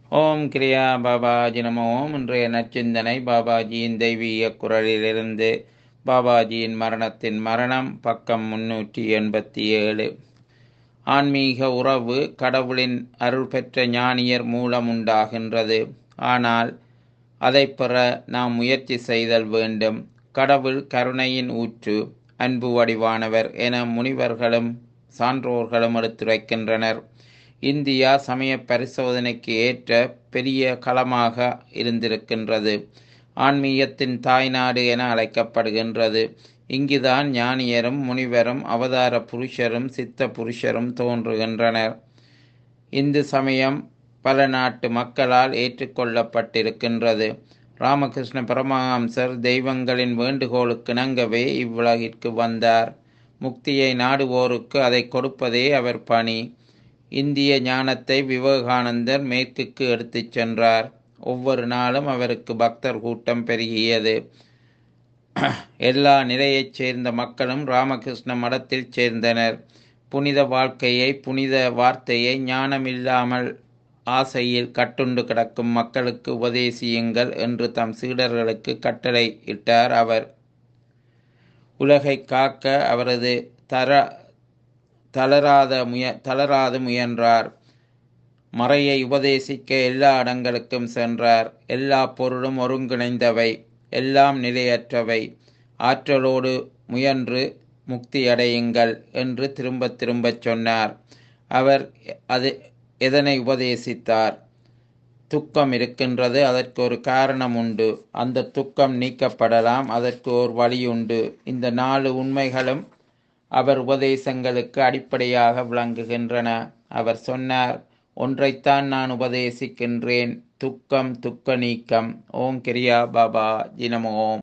ஓம் கிரியா பாபாஜி நம ஓம் இன்றைய நற்சிந்தனை பாபாஜியின் தெய்வீக குரலிலிருந்து பாபாஜியின் மரணத்தின் மரணம் பக்கம் முன்னூற்றி எண்பத்தி ஏழு ஆன்மீக உறவு கடவுளின் அருள் பெற்ற ஞானியர் மூலம் உண்டாகின்றது ஆனால் அதை பெற நாம் முயற்சி செய்தல் வேண்டும் கடவுள் கருணையின் ஊற்று அன்பு வடிவானவர் என முனிவர்களும் சான்றோர்களும் எடுத்துரைக்கின்றனர் இந்தியா சமய பரிசோதனைக்கு ஏற்ற பெரிய களமாக இருந்திருக்கின்றது ஆன்மீகத்தின் தாய்நாடு என அழைக்கப்படுகின்றது இங்குதான் ஞானியரும் முனிவரும் அவதார புருஷரும் சித்த புருஷரும் தோன்றுகின்றனர் இந்து சமயம் பல நாட்டு மக்களால் ஏற்றுக்கொள்ளப்பட்டிருக்கின்றது ராமகிருஷ்ண பரமஹம்சர் தெய்வங்களின் வேண்டுகோளுக்கு இணங்கவே இவ்வுலகிற்கு வந்தார் முக்தியை நாடுவோருக்கு அதை கொடுப்பதே அவர் பணி இந்திய ஞானத்தை விவேகானந்தர் மேற்குக்கு எடுத்துச் சென்றார் ஒவ்வொரு நாளும் அவருக்கு பக்தர் கூட்டம் பெருகியது எல்லா நிலையைச் சேர்ந்த மக்களும் ராமகிருஷ்ண மடத்தில் சேர்ந்தனர் புனித வாழ்க்கையை புனித வார்த்தையை ஞானமில்லாமல் ஆசையில் கட்டுண்டு கிடக்கும் மக்களுக்கு உபதேசியுங்கள் என்று தம் சீடர்களுக்கு கட்டளை இட்டார் அவர் உலகை காக்க அவரது தர தளராத முய தளராது முயன்றார் மறையை உபதேசிக்க எல்லா இடங்களுக்கும் சென்றார் எல்லா பொருளும் ஒருங்கிணைந்தவை எல்லாம் நிலையற்றவை ஆற்றலோடு முயன்று முக்தி அடையுங்கள் என்று திரும்ப திரும்பச் சொன்னார் அவர் அது எதனை உபதேசித்தார் துக்கம் இருக்கின்றது அதற்கு ஒரு காரணம் உண்டு அந்த துக்கம் நீக்கப்படலாம் அதற்கு ஒரு வழி உண்டு இந்த நாலு உண்மைகளும் அவர் உபதேசங்களுக்கு அடிப்படையாக விளங்குகின்றன அவர் சொன்னார் ஒன்றைத்தான் நான் உபதேசிக்கின்றேன் துக்கம் துக்க நீக்கம் ஓம் கிரியா பாபா ஜினமோ ஓம்